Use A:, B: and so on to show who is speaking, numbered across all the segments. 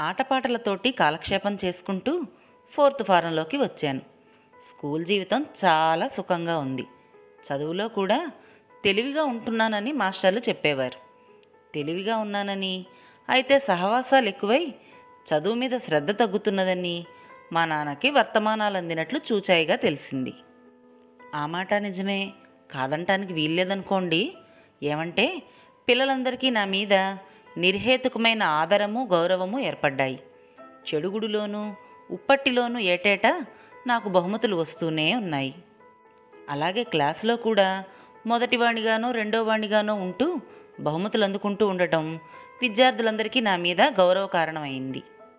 A: ఆటపాటలతోటి కాలక్షేపం చేసుకుంటూ ఫోర్త్ ఫారంలోకి వచ్చాను స్కూల్ జీవితం చాలా సుఖంగా ఉంది చదువులో కూడా తెలివిగా ఉంటున్నానని మాస్టర్లు చెప్పేవారు తెలివిగా ఉన్నానని అయితే సహవాసాలు ఎక్కువై చదువు మీద శ్రద్ధ తగ్గుతున్నదని మా నాన్నకి వర్తమానాలు అందినట్లు చూచాయిగా తెలిసింది ఆ మాట నిజమే కాదంటానికి వీల్లేదనుకోండి ఏమంటే పిల్లలందరికీ నా మీద నిర్హేతుకమైన ఆదరము గౌరవము ఏర్పడ్డాయి చెడుగుడులోనూ ఉప్పట్టిలోనూ ఏటేటా నాకు బహుమతులు వస్తూనే ఉన్నాయి అలాగే క్లాసులో కూడా మొదటివాణిగానో రెండోవాణిగానో ఉంటూ బహుమతులు అందుకుంటూ ఉండటం విద్యార్థులందరికీ నా మీద గౌరవ కారణమైంది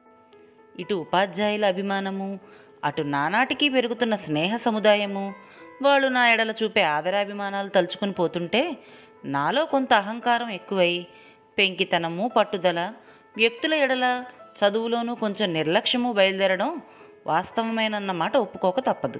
A: ఇటు ఉపాధ్యాయుల అభిమానము అటు నానాటికి పెరుగుతున్న స్నేహ సముదాయము వాళ్ళు నా ఎడల చూపే ఆదరాభిమానాలు తలుచుకుని పోతుంటే నాలో కొంత అహంకారం ఎక్కువై పెంకితనము పట్టుదల వ్యక్తుల ఎడల చదువులోనూ కొంచెం నిర్లక్ష్యము బయలుదేరడం వాస్తవమేనన్న మాట ఒప్పుకోక తప్పదు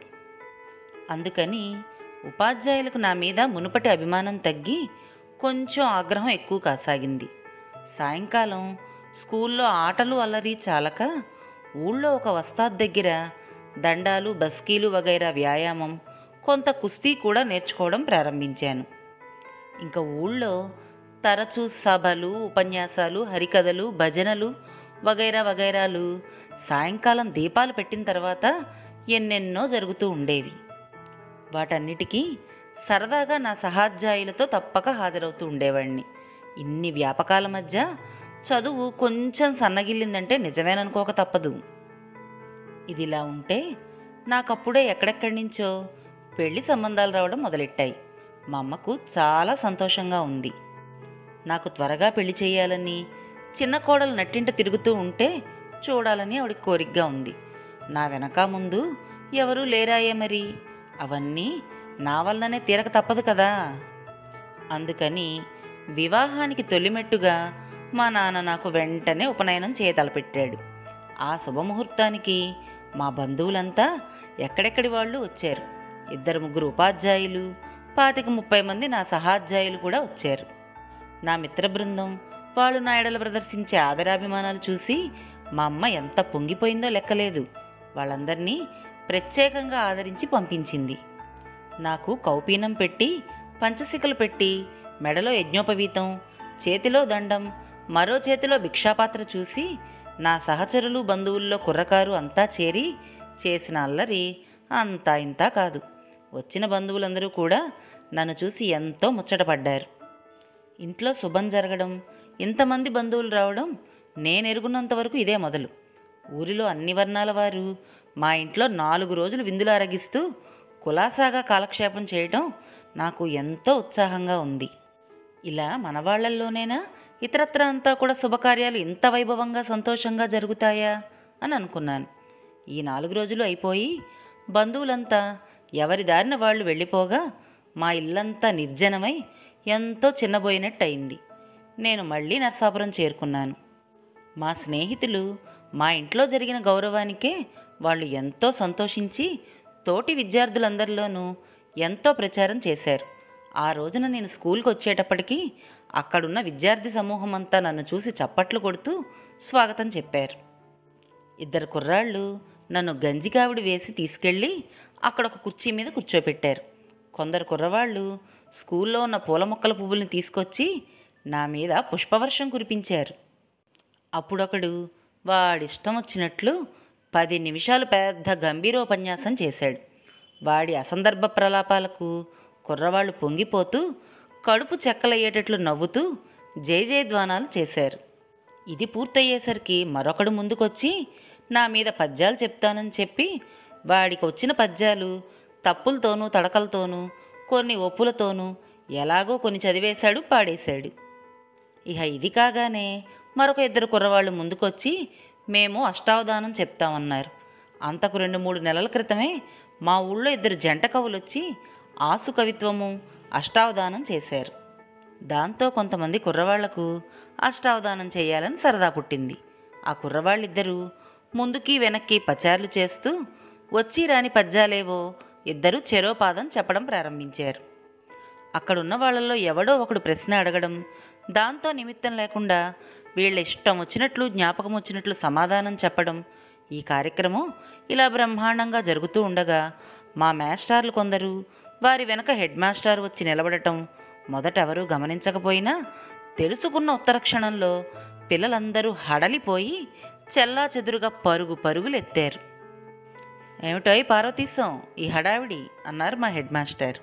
A: అందుకని ఉపాధ్యాయులకు నా మీద మునుపటి అభిమానం తగ్గి కొంచెం ఆగ్రహం ఎక్కువ కాసాగింది సాయంకాలం స్కూల్లో ఆటలు అల్లరి చాలక ఊళ్ళో ఒక వస్తాద్ దగ్గర దండాలు బస్కీలు వగైరా వ్యాయామం కొంత కుస్తీ కూడా నేర్చుకోవడం ప్రారంభించాను ఇంకా ఊళ్ళో తరచూ సభలు ఉపన్యాసాలు హరికథలు భజనలు వగైరా వగైరాలు సాయంకాలం దీపాలు పెట్టిన తర్వాత ఎన్నెన్నో జరుగుతూ ఉండేవి వాటన్నిటికీ సరదాగా నా సహాధ్యాయులతో తప్పక హాజరవుతూ ఉండేవాడిని ఇన్ని వ్యాపకాల మధ్య చదువు కొంచెం సన్నగిల్లిందంటే నిజమేననుకోక తప్పదు ఇదిలా ఉంటే నాకప్పుడే ఎక్కడెక్కడి నుంచో పెళ్లి సంబంధాలు రావడం మొదలెట్టాయి మా అమ్మకు చాలా సంతోషంగా ఉంది నాకు త్వరగా పెళ్లి చేయాలని చిన్న కోడలు నట్టింట తిరుగుతూ ఉంటే చూడాలని ఆవిడకి కోరికగా ఉంది నా వెనక ముందు ఎవరూ లేరాయే మరి అవన్నీ నా వల్లనే తీరక తప్పదు కదా అందుకని వివాహానికి తొలిమెట్టుగా మా నాన్న నాకు వెంటనే ఉపనయనం చేయతలపెట్టాడు ఆ శుభముహూర్తానికి మా బంధువులంతా ఎక్కడెక్కడి వాళ్ళు వచ్చారు ఇద్దరు ముగ్గురు ఉపాధ్యాయులు పాతిక ముప్పై మంది నా సహాధ్యాయులు కూడా వచ్చారు నా మిత్ర బృందం వాళ్ళు నా ఎడల ప్రదర్శించే ఆదరాభిమానాలు చూసి మా అమ్మ ఎంత పొంగిపోయిందో లెక్కలేదు వాళ్ళందరినీ ప్రత్యేకంగా ఆదరించి పంపించింది నాకు కౌపీనం పెట్టి పంచసికలు పెట్టి మెడలో యజ్ఞోపవీతం చేతిలో దండం మరో చేతిలో భిక్షాపాత్ర చూసి నా సహచరులు బంధువుల్లో కుర్రకారు అంతా చేరి చేసిన అల్లరి అంతా ఇంతా కాదు వచ్చిన బంధువులందరూ కూడా నన్ను చూసి ఎంతో ముచ్చటపడ్డారు ఇంట్లో శుభం జరగడం ఇంతమంది బంధువులు రావడం నేను ఎరుగున్నంత వరకు ఇదే మొదలు ఊరిలో అన్ని వర్ణాల వారు మా ఇంట్లో నాలుగు రోజులు విందులు అరగిస్తూ కులాసాగా కాలక్షేపం చేయడం నాకు ఎంతో ఉత్సాహంగా ఉంది ఇలా మన వాళ్ళల్లోనేనా ఇతరత్ర అంతా కూడా శుభకార్యాలు ఇంత వైభవంగా సంతోషంగా జరుగుతాయా అని అనుకున్నాను ఈ నాలుగు రోజులు అయిపోయి బంధువులంతా ఎవరి దారిన వాళ్ళు వెళ్ళిపోగా మా ఇల్లంతా నిర్జనమై ఎంతో చిన్నబోయినట్టు అయింది నేను మళ్ళీ నర్సాపురం చేరుకున్నాను మా స్నేహితులు మా ఇంట్లో జరిగిన గౌరవానికే వాళ్ళు ఎంతో సంతోషించి తోటి విద్యార్థులందరిలోనూ ఎంతో ప్రచారం చేశారు ఆ రోజున నేను స్కూల్కి వచ్చేటప్పటికి అక్కడున్న విద్యార్థి సమూహం అంతా నన్ను చూసి చప్పట్లు కొడుతూ స్వాగతం చెప్పారు ఇద్దరు కుర్రాళ్ళు నన్ను గంజికావిడి వేసి తీసుకెళ్ళి అక్కడ ఒక కుర్చీ మీద కూర్చోపెట్టారు కొందరు కుర్రవాళ్ళు స్కూల్లో ఉన్న పూల మొక్కల పువ్వుల్ని తీసుకొచ్చి నా మీద పుష్పవర్షం కురిపించారు అప్పుడొకడు వాడిష్టం వచ్చినట్లు పది నిమిషాలు పెద్ద గంభీరోపన్యాసం చేశాడు వాడి అసందర్భ ప్రలాపాలకు కుర్రవాళ్ళు పొంగిపోతూ కడుపు చెక్కలయ్యేటట్లు నవ్వుతూ జై జయధ్వానాలు చేశారు ఇది పూర్తయ్యేసరికి మరొకడు ముందుకొచ్చి నా మీద పద్యాలు చెప్తానని చెప్పి వాడికి వచ్చిన పద్యాలు తప్పులతోనూ తడకలతోనూ కొన్ని ఒప్పులతోనూ ఎలాగో కొన్ని చదివేశాడు పాడేశాడు ఇక ఇది కాగానే మరొక ఇద్దరు కుర్రవాళ్ళు ముందుకొచ్చి మేము అష్టావధానం చెప్తామన్నారు అంతకు రెండు మూడు నెలల క్రితమే మా ఊళ్ళో ఇద్దరు జంట కవులు వచ్చి ఆసు కవిత్వము అష్టావధానం చేశారు దాంతో కొంతమంది కుర్రవాళ్లకు అష్టావధానం చేయాలని సరదా పుట్టింది ఆ కుర్రవాళ్ళిద్దరూ ముందుకి వెనక్కి పచార్లు చేస్తూ వచ్చి రాని పద్యాలేవో ఇద్దరూ చెరోపాదం చెప్పడం ప్రారంభించారు అక్కడున్న వాళ్ళల్లో ఎవడో ఒకడు ప్రశ్న అడగడం దాంతో నిమిత్తం లేకుండా వీళ్ళ ఇష్టం వచ్చినట్లు జ్ఞాపకం వచ్చినట్లు సమాధానం చెప్పడం ఈ కార్యక్రమం ఇలా బ్రహ్మాండంగా జరుగుతూ ఉండగా మా మాస్టార్లు కొందరు వారి వెనక హెడ్ మాస్టర్ వచ్చి నిలబడటం మొదట ఎవరూ గమనించకపోయినా తెలుసుకున్న ఉత్తర క్షణంలో పిల్లలందరూ హడలిపోయి చెల్లా చెదురుగా పరుగు పరుగులు ఎత్తారు ఏమిటోయ్ పార్వతీశం ఈ హడావిడి అన్నారు మా హెడ్ మాస్టర్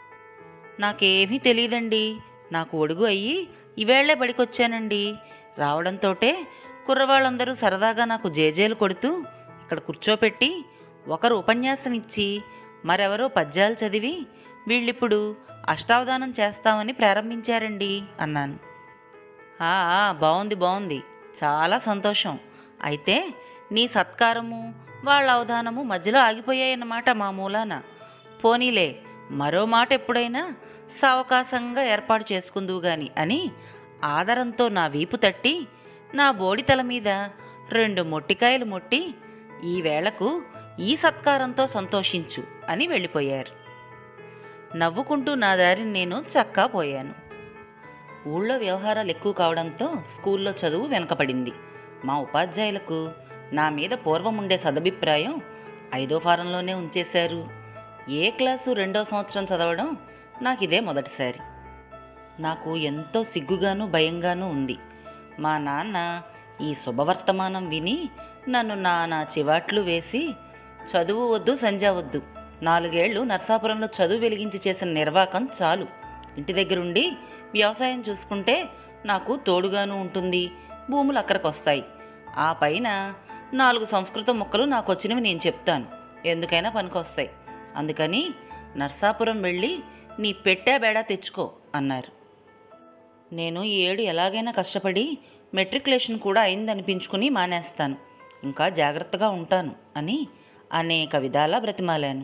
A: నాకేమీ తెలియదండి నాకు ఒడుగు అయ్యి ఈవేళ్లే బడికొచ్చానండి రావడంతోటే కుర్రవాళ్ళందరూ సరదాగా నాకు జేజేలు కొడుతూ ఇక్కడ కూర్చోపెట్టి ఒకరు ఉపన్యాసం ఇచ్చి మరెవరో పద్యాలు చదివి వీళ్ళిప్పుడు అష్టావధానం చేస్తామని ప్రారంభించారండి అన్నాను "ఆ, ఆ, బాగుంది బాగుంది చాలా సంతోషం అయితే నీ సత్కారము వాళ్ళ అవధానము మధ్యలో ఆగిపోయాయన్నమాట మా మూలాన పోనీలే మరో మాట ఎప్పుడైనా సావకాశంగా ఏర్పాటు చేసుకుందువు గాని అని ఆదరంతో నా వీపు తట్టి నా బోడి తల మీద రెండు మొట్టికాయలు మొట్టి ఈ వేళకు ఈ సత్కారంతో సంతోషించు అని వెళ్ళిపోయారు నవ్వుకుంటూ నా దారిని నేను చక్కా పోయాను ఊళ్ళో వ్యవహారాలు ఎక్కువ కావడంతో స్కూల్లో చదువు వెనకపడింది మా ఉపాధ్యాయులకు నా మీద పూర్వం ఉండే సదభిప్రాయం ఐదో ఫారంలోనే ఉంచేశారు ఏ క్లాసు రెండో సంవత్సరం చదవడం నాకు ఇదే మొదటిసారి నాకు ఎంతో సిగ్గుగాను భయంగానూ ఉంది మా నాన్న ఈ శుభవర్తమానం విని నన్ను నానా చివాట్లు వేసి చదువు వద్దు సంధ్య వద్దు నాలుగేళ్లు నర్సాపురంలో చదువు వెలిగించి చేసిన నిర్వాకం చాలు ఇంటి దగ్గరుండి వ్యవసాయం చూసుకుంటే నాకు తోడుగాను ఉంటుంది భూములు అక్కడికొస్తాయి ఆ పైన నాలుగు సంస్కృత ముక్కలు నాకు వచ్చినవి నేను చెప్తాను ఎందుకైనా పనికొస్తాయి అందుకని నర్సాపురం వెళ్ళి నీ పెట్టా బేడా తెచ్చుకో అన్నారు నేను ఈ ఏడు ఎలాగైనా కష్టపడి మెట్రికులేషన్ కూడా అయిందనిపించుకుని మానేస్తాను ఇంకా జాగ్రత్తగా ఉంటాను అని అనేక విధాలా బ్రతిమాలాను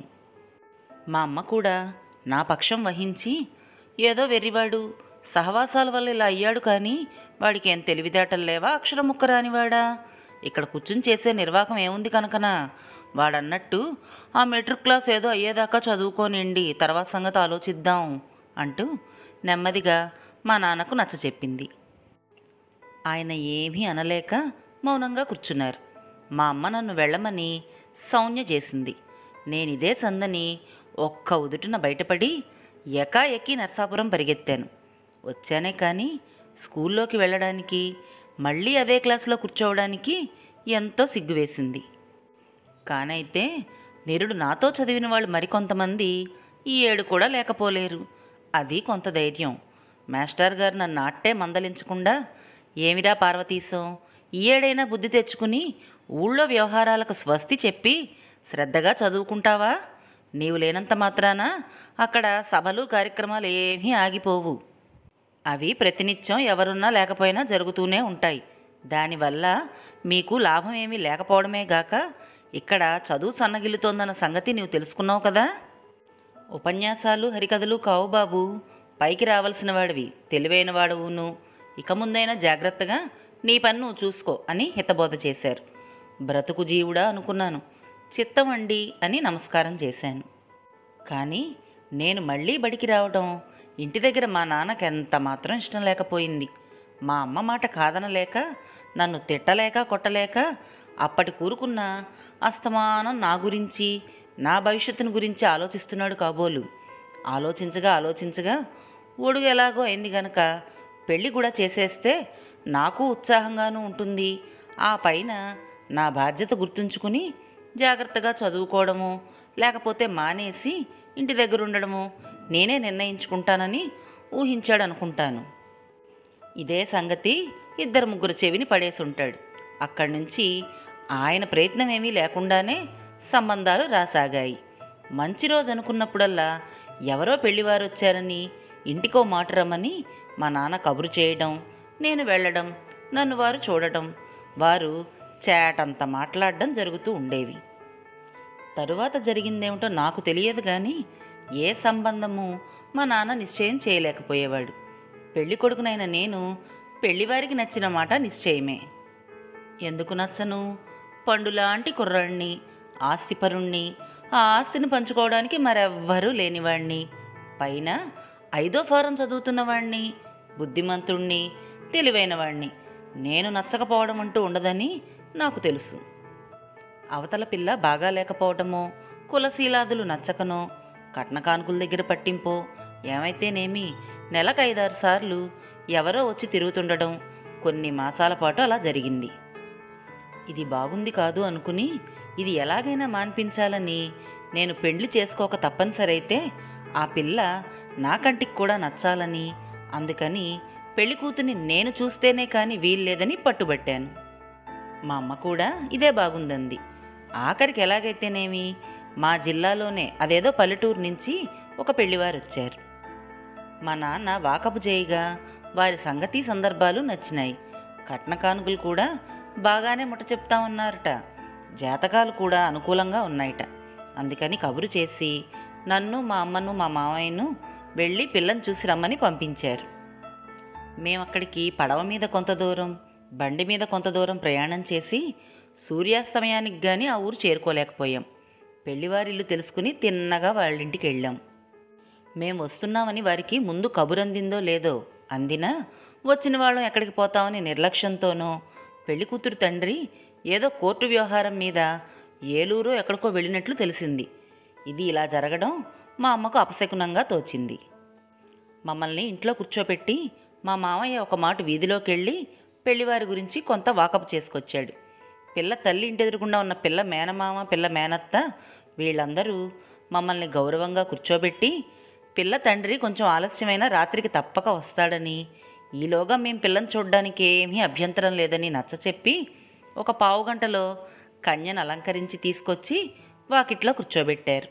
A: మా అమ్మ కూడా నా పక్షం వహించి ఏదో వెర్రివాడు సహవాసాల వల్ల ఇలా అయ్యాడు కానీ వాడికి ఏం తెలివితేటలు లేవా అక్షరం ముక్క రానివాడా ఇక్కడ కూర్చుని చేసే నిర్వాహకం ఏముంది కనుకనా వాడన్నట్టు ఆ మెట్రిక్ క్లాస్ ఏదో అయ్యేదాకా చదువుకోనిండి తర్వాత సంగతి ఆలోచిద్దాం అంటూ నెమ్మదిగా మా నాన్నకు నచ్చ చెప్పింది ఆయన ఏమీ అనలేక మౌనంగా కూర్చున్నారు మా అమ్మ నన్ను వెళ్ళమని సౌజ్ఞ చేసింది నేనిదే సందని ఒక్క ఉదుటిన బయటపడి ఎకాఎక్కి నర్సాపురం పరిగెత్తాను వచ్చానే కానీ స్కూల్లోకి వెళ్ళడానికి మళ్ళీ అదే క్లాసులో కూర్చోవడానికి ఎంతో సిగ్గు వేసింది కానైతే నిరుడు నాతో చదివిన వాళ్ళు మరికొంతమంది ఈ ఏడు కూడా లేకపోలేరు అది కొంత ధైర్యం మాస్టర్ గారు నన్ను నాట్టే మందలించకుండా ఏమిరా పార్వతీశం ఈ ఏడైనా బుద్ధి తెచ్చుకుని ఊళ్ళో వ్యవహారాలకు స్వస్తి చెప్పి శ్రద్ధగా చదువుకుంటావా నీవు లేనంత మాత్రాన అక్కడ సభలు కార్యక్రమాలు ఏమీ ఆగిపోవు అవి ప్రతినిత్యం ఎవరున్నా లేకపోయినా జరుగుతూనే ఉంటాయి దానివల్ల మీకు లాభం ఏమీ లేకపోవడమే గాక ఇక్కడ చదువు సన్నగిల్లుతోందన్న సంగతి నీవు తెలుసుకున్నావు కదా ఉపన్యాసాలు హరికథలు కావు బాబు పైకి రావలసిన వాడివి తెలివైన వాడవును ఇక ముందైనా జాగ్రత్తగా నీ పని నువ్వు చూసుకో అని హితబోధ చేశారు బ్రతుకు జీవుడా అనుకున్నాను చిత్తమండి అని నమస్కారం చేశాను కానీ నేను మళ్ళీ బడికి రావడం ఇంటి దగ్గర మా నాన్నకి ఎంత మాత్రం ఇష్టం లేకపోయింది మా అమ్మ మాట కాదనలేక నన్ను తిట్టలేక కొట్టలేక అప్పటి కూరుకున్న అస్తమానం నా గురించి నా భవిష్యత్తును గురించి ఆలోచిస్తున్నాడు కాబోలు ఆలోచించగా ఆలోచించగా ఒడుగు ఎలాగో అయింది గనక పెళ్ళి కూడా చేసేస్తే నాకు ఉత్సాహంగానూ ఉంటుంది ఆ పైన నా బాధ్యత గుర్తుంచుకుని జాగ్రత్తగా చదువుకోవడము లేకపోతే మానేసి ఇంటి దగ్గర ఉండడము నేనే నిర్ణయించుకుంటానని ఊహించాడు అనుకుంటాను ఇదే సంగతి ఇద్దరు ముగ్గురు చెవిని పడేసి ఉంటాడు అక్కడి నుంచి ఆయన ప్రయత్నం ఏమీ లేకుండానే సంబంధాలు రాసాగాయి మంచి రోజు అనుకున్నప్పుడల్లా ఎవరో పెళ్లివారు వచ్చారని ఇంటికో మాట రమ్మని మా నాన్న కబురు చేయడం నేను వెళ్ళడం నన్ను వారు చూడటం వారు చేటంత మాట్లాడడం జరుగుతూ ఉండేవి తరువాత జరిగిందేమిటో నాకు తెలియదు కానీ ఏ సంబంధము మా నాన్న నిశ్చయం చేయలేకపోయేవాడు పెళ్లి కొడుకునైన నేను పెళ్లివారికి నచ్చిన మాట నిశ్చయమే ఎందుకు నచ్చను పండులాంటి కుర్రాడిని ఆస్తిపరుణ్ణి ఆ ఆస్తిని పంచుకోవడానికి మరెవ్వరూ లేనివాణ్ణి పైన ఐదో ఫారం చదువుతున్నవాణ్ణి బుద్ధిమంతుణ్ణి తెలివైనవాణ్ణి నేను నచ్చకపోవడం అంటూ ఉండదని నాకు తెలుసు అవతల పిల్ల బాగా లేకపోవటమో కులశీలాదులు నచ్చకనో కట్న కానుకల దగ్గర పట్టింపో ఏమైతేనేమి నెలకు ఐదారు సార్లు ఎవరో వచ్చి తిరుగుతుండడం కొన్ని మాసాల పాటు అలా జరిగింది ఇది బాగుంది కాదు అనుకుని ఇది ఎలాగైనా మాన్పించాలని నేను పెండ్లి చేసుకోక తప్పనిసరి అయితే ఆ పిల్ల నా కంటికి కూడా నచ్చాలని అందుకని పెళ్లి కూతుని నేను చూస్తేనే కానీ వీల్లేదని పట్టుబట్టాను మా అమ్మ కూడా ఇదే బాగుందంది ఆఖరికి ఎలాగైతేనేమి మా జిల్లాలోనే అదేదో పల్లెటూరు నుంచి ఒక పెళ్లివారు వచ్చారు మా నాన్న వాకపు చేయగా వారి సంగతి సందర్భాలు నచ్చినాయి కట్న కానుకలు కూడా బాగానే ముట్ట చెప్తామన్నారట జాతకాలు కూడా అనుకూలంగా ఉన్నాయట అందుకని కబురు చేసి నన్ను మా అమ్మను మా మామయ్యను వెళ్ళి పిల్లని చూసి రమ్మని పంపించారు మేమక్కడికి పడవ మీద కొంత దూరం బండి మీద కొంత దూరం ప్రయాణం చేసి సూర్యాస్తమయానికి గాని ఆ ఊరు చేరుకోలేకపోయాం పెళ్లివారిల్లు తెలుసుకుని తిన్నగా వాళ్ళింటికి వెళ్ళాం మేం వస్తున్నామని వారికి ముందు కబురందిందో లేదో అందినా వచ్చిన వాళ్ళం ఎక్కడికి పోతామని నిర్లక్ష్యంతోనో పెళ్లి కూతురు తండ్రి ఏదో కోర్టు వ్యవహారం మీద ఏలూరు ఎక్కడికో వెళ్ళినట్లు తెలిసింది ఇది ఇలా జరగడం మా అమ్మకు అపశకునంగా తోచింది మమ్మల్ని ఇంట్లో కూర్చోపెట్టి మా మామయ్య ఒక మాట వీధిలోకి వెళ్ళి పెళ్లివారి గురించి కొంత వాకపు చేసుకొచ్చాడు పిల్ల తల్లి ఇంటి ఎదురుకుండా ఉన్న పిల్ల మేనమామ పిల్ల మేనత్త వీళ్ళందరూ మమ్మల్ని గౌరవంగా కూర్చోబెట్టి పిల్ల తండ్రి కొంచెం ఆలస్యమైన రాత్రికి తప్పక వస్తాడని ఈలోగా మేం పిల్లని చూడ్డానికి ఏమీ అభ్యంతరం లేదని నచ్చచెప్పి ఒక పావు గంటలో కన్యను అలంకరించి తీసుకొచ్చి వాకిట్లో కూర్చోబెట్టారు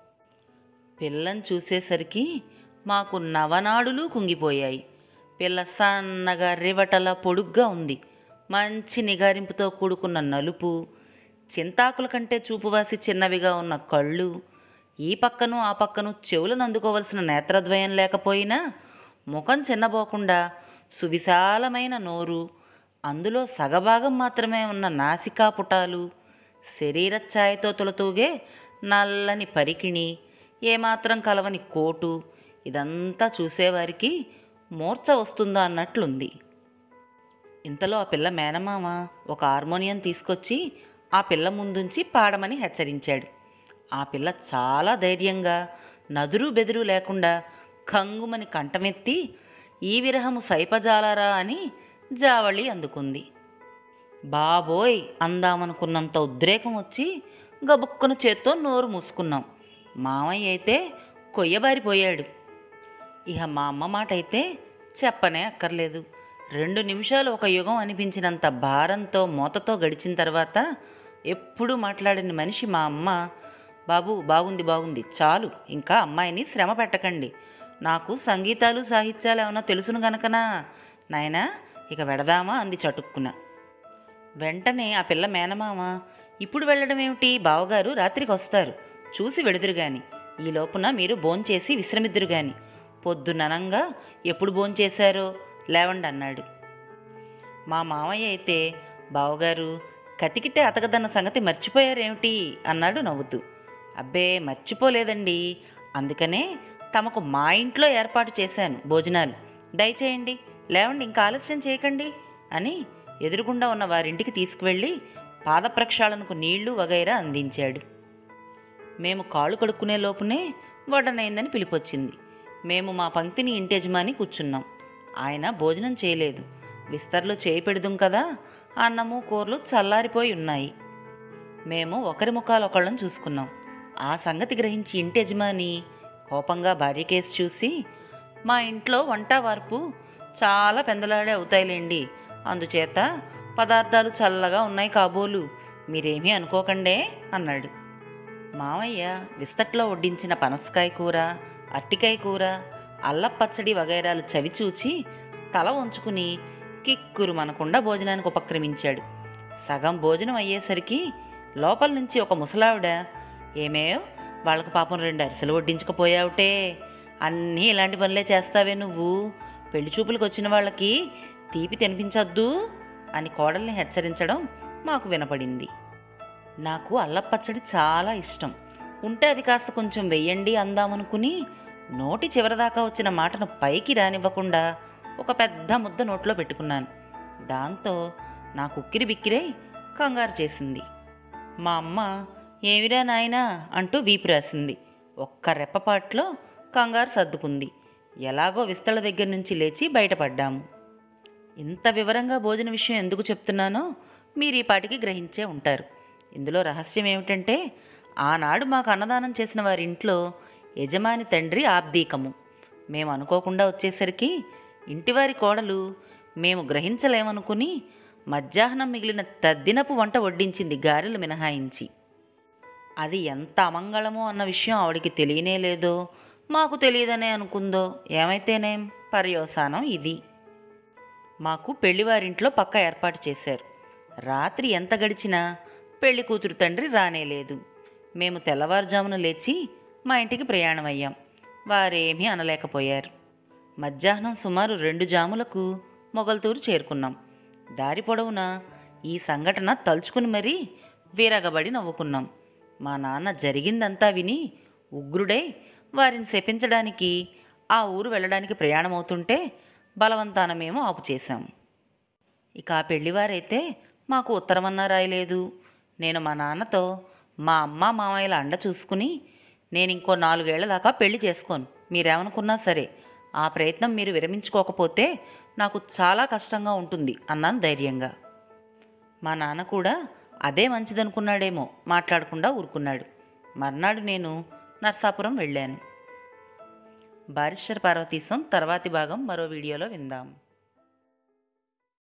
A: పిల్లని చూసేసరికి మాకు నవనాడులు కుంగిపోయాయి పిల్ల సన్నగా రివటల పొడుగ్గా ఉంది మంచి నిగారింపుతో కూడుకున్న నలుపు చింతాకుల కంటే చూపువాసి చిన్నవిగా ఉన్న కళ్ళు ఈ పక్కను ఆ పక్కను చెవులను అందుకోవలసిన నేత్రద్వయం లేకపోయినా ముఖం చిన్నబోకుండా సువిశాలమైన నోరు అందులో సగభాగం మాత్రమే ఉన్న నాసికా పుటాలు శరీర ఛాయతో తులతూగే నల్లని పరికిణి ఏమాత్రం కలవని కోటు ఇదంతా చూసేవారికి మూర్ఛ వస్తుందా అన్నట్లుంది ఇంతలో ఆ పిల్ల మేనమామ ఒక హార్మోనియం తీసుకొచ్చి ఆ పిల్ల ముందుంచి పాడమని హెచ్చరించాడు ఆ పిల్ల చాలా ధైర్యంగా నదురు బెదురు లేకుండా కంగుమని కంఠమెత్తి ఈ విరహము సైపజాలారా అని జావళి అందుకుంది బాబోయ్ అందామనుకున్నంత ఉద్రేకం వచ్చి గబుక్కున చేత్తో నోరు మూసుకున్నాం మామయ్య అయితే కొయ్యబారిపోయాడు ఇహ మా అమ్మ మాట అయితే చెప్పనే అక్కర్లేదు రెండు నిమిషాలు ఒక యుగం అనిపించినంత భారంతో మూతతో గడిచిన తర్వాత ఎప్పుడూ మాట్లాడని మనిషి మా అమ్మ బాబు బాగుంది బాగుంది చాలు ఇంకా అమ్మాయిని శ్రమ పెట్టకండి నాకు సంగీతాలు సాహిత్యాలు ఏమన్నా తెలుసును గనకనా నాయనా ఇక వెడదామా అంది చటుక్కున వెంటనే ఆ పిల్ల మేనమామ ఇప్పుడు వెళ్ళడం ఏమిటి బావగారు రాత్రికి వస్తారు చూసి వెడుదురు గాని ఈ లోపున మీరు భోంచేసి విశ్రమిద్దురు గాని పొద్దుననంగా ఎప్పుడు భోంచేశారో లేవండి అన్నాడు మా మామయ్య అయితే బావగారు కతికితే అతకదన్న సంగతి మర్చిపోయారేమిటి అన్నాడు నవ్వుతూ అబ్బే మర్చిపోలేదండి అందుకనే తమకు మా ఇంట్లో ఏర్పాటు చేశాను భోజనాలు దయచేయండి లేవండి ఇంకా ఆలస్యం చేయకండి అని ఎదురుగుండా ఉన్న వారింటికి తీసుకువెళ్ళి పాద ప్రక్షాళనకు నీళ్లు వగైరా అందించాడు మేము కాళ్ళు కడుక్కునే లోపునే వడనైందని పిలిపొచ్చింది మేము మా పంక్తిని ఇంటి యజమాని కూర్చున్నాం ఆయన భోజనం చేయలేదు విస్తర్లో చేయి పెడుదుం కదా అన్నము కూరలు చల్లారిపోయి ఉన్నాయి మేము ఒకరి ముఖాలు ఒకళ్ళని చూసుకున్నాం ఆ సంగతి గ్రహించి ఇంటి యజమాని కోపంగా భార్య కేసు చూసి మా ఇంట్లో వంట వార్పు చాలా పెందలాడే అవుతాయిలేండి అందుచేత పదార్థాలు చల్లగా ఉన్నాయి కాబోలు మీరేమీ అనుకోకండే అన్నాడు మామయ్య విస్తట్లో వడ్డించిన పనసకాయ కూర అట్టికాయ కూర అల్లపచ్చడి వగైరాలు చవిచూచి తల వంచుకుని కిక్కురు మనకుండా భోజనానికి ఉపక్రమించాడు సగం భోజనం అయ్యేసరికి లోపల నుంచి ఒక ముసలావిడ ఏమేయో వాళ్ళకు పాపం రెండు అరిసెలు వడ్డించకపోయావుటే అన్నీ ఇలాంటి పనులే చేస్తావే నువ్వు పెళ్లి చూపులకు వచ్చిన వాళ్ళకి తీపి తినిపించొద్దు అని కోడల్ని హెచ్చరించడం మాకు వినపడింది నాకు అల్లపచ్చడి చాలా ఇష్టం ఉంటే అది కాస్త కొంచెం వెయ్యండి అందామనుకుని నోటి చివరిదాకా వచ్చిన మాటను పైకి రానివ్వకుండా ఒక పెద్ద ముద్ద నోట్లో పెట్టుకున్నాను దాంతో నా కుక్కిరి బిక్కిరై కంగారు చేసింది మా అమ్మ ఏమిరా నాయనా అంటూ వీపు రాసింది ఒక్క రెప్పపాట్లో కంగారు సర్దుకుంది ఎలాగో విస్తళ్ళ దగ్గర నుంచి లేచి బయటపడ్డాము ఇంత వివరంగా భోజన విషయం ఎందుకు చెప్తున్నానో మీరు ఈ పాటికి గ్రహించే ఉంటారు ఇందులో రహస్యం ఏమిటంటే ఆనాడు మాకు అన్నదానం చేసిన వారి ఇంట్లో యజమాని తండ్రి ఆబ్దీకము మేము అనుకోకుండా వచ్చేసరికి ఇంటివారి కోడలు మేము గ్రహించలేమనుకుని మధ్యాహ్నం మిగిలిన తద్దినపు వంట వడ్డించింది గారెలు మినహాయించి అది ఎంత అమంగళమో అన్న విషయం ఆవిడికి తెలియనే లేదో మాకు తెలియదనే అనుకుందో ఏమైతేనేం పర్యవసానం ఇది మాకు పెళ్లివారింట్లో పక్క ఏర్పాటు చేశారు రాత్రి ఎంత గడిచినా పెళ్లి కూతురు తండ్రి రానేలేదు మేము తెల్లవారుజామున లేచి మా ఇంటికి ప్రయాణం అయ్యాం వారేమీ అనలేకపోయారు మధ్యాహ్నం సుమారు రెండు జాములకు మొగల్తూరు చేరుకున్నాం దారి పొడవునా ఈ సంఘటన తలుచుకుని మరీ వీరగబడి నవ్వుకున్నాం మా నాన్న జరిగిందంతా విని ఉగ్రుడై వారిని శపించడానికి ఆ ఊరు వెళ్ళడానికి ప్రయాణమవుతుంటే బలవంతాన మేము ఆపు చేశాం ఇక ఆ పెళ్లివారైతే మాకు ఉత్తరమన్నా రాయలేదు నేను మా నాన్నతో మా అమ్మ మామయ్యల అండ చూసుకుని నేను ఇంకో నాలుగేళ్ల దాకా పెళ్లి చేసుకోను మీరేమనుకున్నా సరే ఆ ప్రయత్నం మీరు విరమించుకోకపోతే నాకు చాలా కష్టంగా ఉంటుంది అన్నాను ధైర్యంగా మా నాన్న కూడా అదే మంచిదనుకున్నాడేమో మాట్లాడకుండా ఊరుకున్నాడు మర్నాడు నేను నర్సాపురం వెళ్ళాను బారిస్టర్ పార్వతీశం తర్వాతి భాగం మరో వీడియోలో విందాం